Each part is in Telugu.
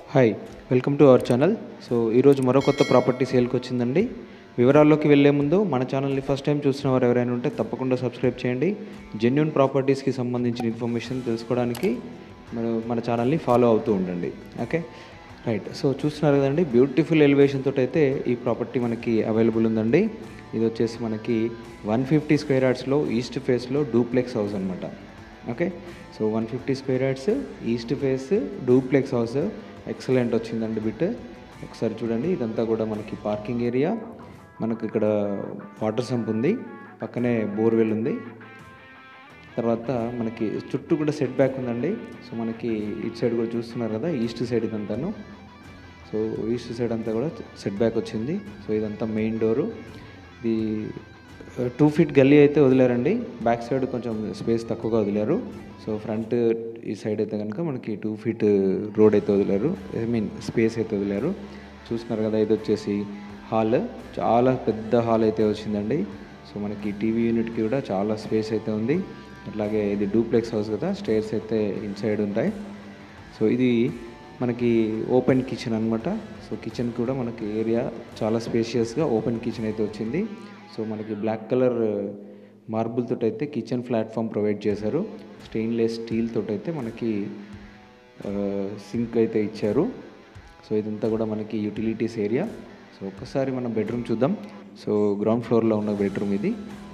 hi welcome to our channel so ఈరోజు మరో కొత్త ప్రాపర్టీ సేల్కి వచ్చిందండి వివరాల్లోకి వెళ్ళే ముందు మన ఛానల్ని ఫస్ట్ టైం చూసిన వారు ఎవరైనా ఉంటే తప్పకుండా సబ్స్క్రైబ్ చేయండి జెన్యున్ ప్రాపర్టీస్కి సంబంధించిన ఇన్ఫర్మేషన్ తెలుసుకోవడానికి మన మన ఛానల్ని ఫాలో అవుతూ ఉండండి ఓకే రైట్ సో చూస్తున్నారు కదండి బ్యూటిఫుల్ ఎలివేషన్ తోటి అయితే ఈ ప్రాపర్టీ మనకి అవైలబుల్ ఉందండి ఇది వచ్చేసి మనకి వన్ ఫిఫ్టీ స్క్వేర్ యార్డ్స్లో ఈస్ట్ ఫేస్లో డూప్లెక్స్ హౌస్ అనమాట okay so one fifty square yards east face duplex house excellent వచ్చిందండి బిట్ ఒకసారి చూడండి ఇదంతా కూడా మనకి పార్కింగ్ ఏరియా మనకి ఇక్కడ వాటర్ సంప్ ఉంది పక్కనే బోర్వెల్ ఉంది తర్వాత మనకి చుట్టూ కూడా సెట్ బ్యాక్ ఉందండి సో మనకి ఇటు సైడ్ కూడా చూస్తున్నారు కదా ఈస్ట్ సైడ్ ఇదంతాను సో ఈస్ట్ సైడ్ అంతా కూడా సెట్ బ్యాక్ వచ్చింది సో ఇదంతా మెయిన్ డోరు ఇది టూ ఫీట్ గల్లీ అయితే వదిలేరండి బ్యాక్ సైడ్ కొంచెం స్పేస్ తక్కువగా వదిలేరు సో ఫ్రంట్ ఈ సైడ్ అయితే కనుక మనకి టూ ఫీట్ రోడ్ అయితే వదిలేరు ఐ మీన్ స్పేస్ అయితే వదిలేరు చూస్తున్నారు కదా ఇది వచ్చేసి హాల్ చాలా పెద్ద హాల్ అయితే వచ్చిందండి సో మనకి టీవీ యూనిట్కి కూడా చాలా స్పేస్ అయితే ఉంది అట్లాగే ఇది డూప్లెక్స్ హౌస్ కదా స్టేర్స్ అయితే ఇన్సైడ్ ఉంటాయి సో ఇది మనకి ఓపెన్ కిచెన్ అనమాట సో కిచెన్ కూడా మనకి ఏరియా చాలా స్పేషియస్గా ఓపెన్ కిచెన్ అయితే వచ్చింది సో మనకి బ్లాక్ కలర్ మార్బుల్ తోటి అయితే కిచెన్ ప్లాట్ఫామ్ ప్రొవైడ్ చేశారు స్టెయిన్లెస్ స్టీల్ తోటి అయితే మనకి సింక్ అయితే ఇచ్చారు సో ఇదంతా కూడా మనకి యూటిలిటీస్ ఏరియా సో ఒక్కసారి మనం బెడ్రూమ్ చూద్దాం సో గ్రౌండ్ ఫ్లోర్లో ఉన్న బెడ్రూమ్ ఇది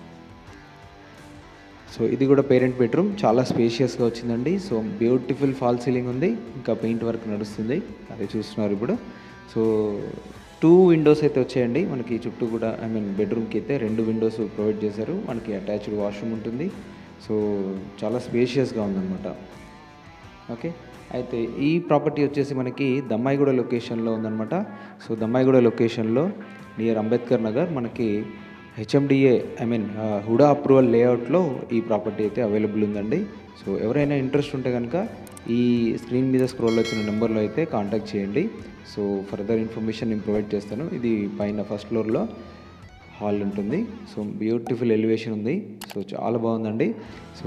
సో ఇది కూడా పేరెంట్ బెడ్రూమ్ చాలా స్పేషియస్గా వచ్చిందండి సో బ్యూటిఫుల్ ఫాల్ సీలింగ్ ఉంది ఇంకా పెయింట్ వర్క్ నడుస్తుంది అదే చూస్తున్నారు ఇప్పుడు సో టూ విండోస్ అయితే వచ్చాయండి మనకి చుట్టూ కూడా ఐ మీన్ బెడ్రూమ్కి అయితే రెండు విండోస్ ప్రొవైడ్ చేశారు మనకి అటాచ్డ్ వాష్రూమ్ ఉంటుంది సో చాలా స్పేషియస్గా ఉందన్నమాట ఓకే అయితే ఈ ప్రాపర్టీ వచ్చేసి మనకి దమ్మాయిగూడ లొకేషన్లో ఉందన్నమాట సో దమ్మాయిగూడ లొకేషన్లో నియర్ అంబేద్కర్ నగర్ మనకి HMDA I mean HUDA approval లేఅవుట్లో ఈ ప్రాపర్టీ అయితే అవైలబుల్ ఉందండి సో ఎవరైనా ఇంట్రెస్ట్ ఉంటే కనుక ఈ స్క్రీన్ మీద స్క్రోల్ అవుతున్న నెంబర్లో అయితే కాంటాక్ట్ చేయండి సో ఫర్దర్ ఇన్ఫర్మేషన్ నేను ప్రొవైడ్ చేస్తాను ఇది పైన ఫస్ట్ ఫ్లోర్లో హాల్ ఉంటుంది సో బ్యూటిఫుల్ ఎలివేషన్ ఉంది సో చాలా బాగుందండి సో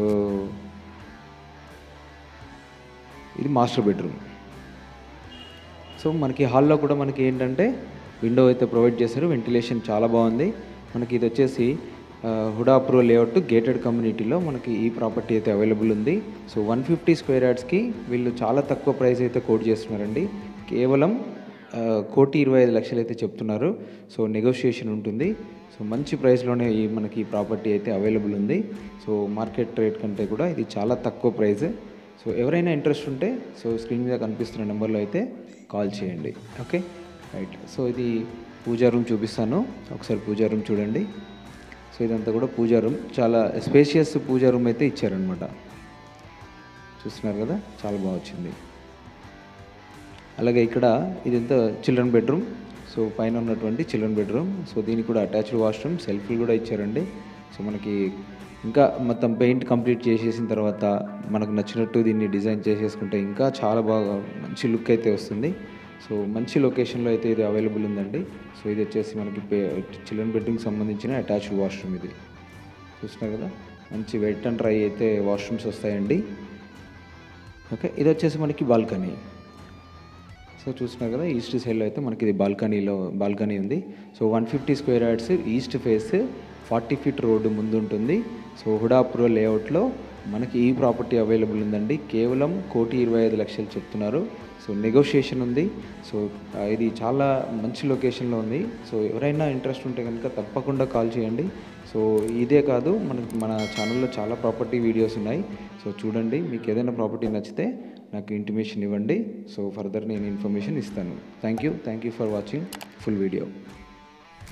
ఇది మాస్టర్ బెడ్రూమ్ సో మనకి హాల్లో కూడా మనకి ఏంటంటే విండో అయితే ప్రొవైడ్ చేశారు వెంటిలేషన్ చాలా బాగుంది మనకి ఇది వచ్చేసి ఆ, హుడా ప్రో లేఅవుట్ గేటెడ్ కమ్యూనిటీలో మనకి ఈ ప్రాపర్టీ అయితే అవైలబుల్ ఉంది సో వన్ ఫిఫ్టీ స్క్వేర్ యార్డ్స్కి వీళ్ళు చాలా తక్కువ ప్రైస్ అయితే కోట్ చేస్తున్నారండి కేవలం ఆ, కోటి ఇరవై ఐదు లక్షలు అయితే చెప్తున్నారు సో నెగోషియేషన్ ఉంటుంది సో మంచి ప్రైస్లోనే ఈ మనకి ఈ ప్రాపర్టీ అయితే అవైలబుల్ ఉంది సో మార్కెట్ రేట్ కంటే కూడా ఇది చాలా తక్కువ ప్రైస్ సో ఎవరైనా ఇంట్రెస్ట్ ఉంటే సో స్క్రీన్ మీద కనిపిస్తున్న నెంబర్లో అయితే కాల్ చేయండి ఓకే రైట్ సో ఇది పూజా రూమ్ చూపిస్తాను ఒకసారి పూజా రూమ్ చూడండి సో ఇదంతా కూడా పూజా రూమ్ చాలా స్పేషియస్ పూజా రూమ్ అయితే ఇచ్చారనమాట చూస్తున్నారు కదా చాలా బాగా వచ్చింది అలాగే ఇక్కడ ఇదంతా చిల్డ్రన్ బెడ్రూమ్ సో పైన ఉన్నటువంటి చిల్డ్రన్ బెడ్రూమ్ సో దీనికి కూడా అటాచ్డ్ వాష్రూమ్ సెల్ఫ్లు కూడా ఇచ్చారండి సో మనకి ఇంకా మొత్తం పెయింట్ కంప్లీట్ చేసేసిన తర్వాత మనకు నచ్చినట్టు దీన్ని డిజైన్ చేసేసుకుంటే ఇంకా చాలా బాగా మంచి లుక్ అయితే వస్తుంది సో మంచి లొకేషన్లో అయితే ఇది అవైలబుల్ ఉందండి సో ఇది వచ్చేసి మనకి చిల్డ్రన్ బెడ్రూమ్కి సంబంధించిన అటాచ్డ్ వాష్రూమ్ ఇది చూస్తున్నారు కదా మంచి వెట్ అండ్ డ్రై అయితే వాష్రూమ్స్ వస్తాయండి ఓకే ఇది వచ్చేసి మనకి బాల్కనీ సో చూస్తున్నారు కదా ఈస్ట్ సైడ్లో అయితే మనకి ఇది బాల్కనీలో బాల్కనీ ఉంది so one fifty square yards east face forty feet road ముందు ఉంటుంది సో హుడాపురో లేఅవుట్లో మనకి ఈ ప్రాపర్టీ అవైలబుల్ ఉందండి కేవలం కోటి ఇరవై ఐదు లక్షలు చెప్తున్నారు సో నెగోషియేషన్ ఉంది సో ఆ, ఇది చాలా మంచి లొకేషన్లో ఉంది సో ఎవరైనా ఇంట్రెస్ట్ ఉంటే కనుక తప్పకుండా కాల్ చేయండి సో ఇదే కాదు మనకి మన ఛానల్లో చాలా ప్రాపర్టీ వీడియోస్ ఉన్నాయి సో చూడండి మీకు ఏదైనా ప్రాపర్టీ నచ్చితే నాకు ఇంటిమేషన్ ఇవ్వండి సో ఫర్దర్ నేను ఇన్ఫర్మేషన్ ఇస్తాను thank you thank you for watching full video